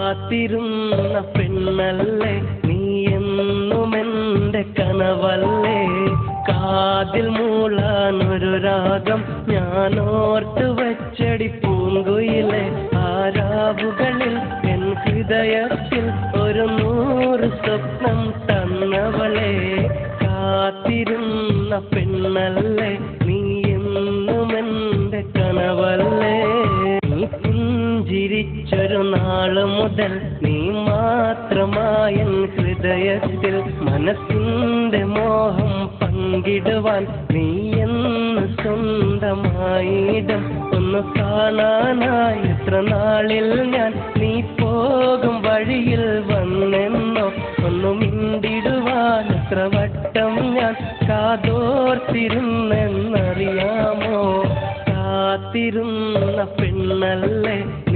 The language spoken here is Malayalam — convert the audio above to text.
കാത്തിരുന്ന പെണ്ണല്ലേ നീ എന്നും എന്റെ കനവല്ലേ കാതിൽ മൂളാനൊരു രാഗം ഞാൻ ഓർത്ത് വച്ചടി പൂങ്കുയിലെ ആരാവുകളിൽ എൻ ഹൃദയത്തിൽ ഒരു നൂറ് സ്വപ്നം തന്നവളെ കാത്തിരുന്ന പെണ്ണല്ലേ നീ എന്നും എന്റെ കനവല്ലേ നീ പുഞ്ചിരിച്ചൊരു നാള് മുതൽ നീ മാത്രമായ ഹൃദയത്തിൽ മനസ്സിന്റെ മോഹം പങ്കിടുവാൻ നീ എന്ന് സ്വന്തമായിടം ഒന്ന് കാണാനായി എത്ര നാളിൽ ഞാൻ നീ പോകും വഴിയിൽ വന്നെന്നോ ഒന്ന് മിണ്ടിടുവാൻ എത്ര വട്ടം ഞാൻ കാതോർത്തിരുന്നെന്നറിയാമോ കാത്തിരുന്ന പെണ്ണല്ലേ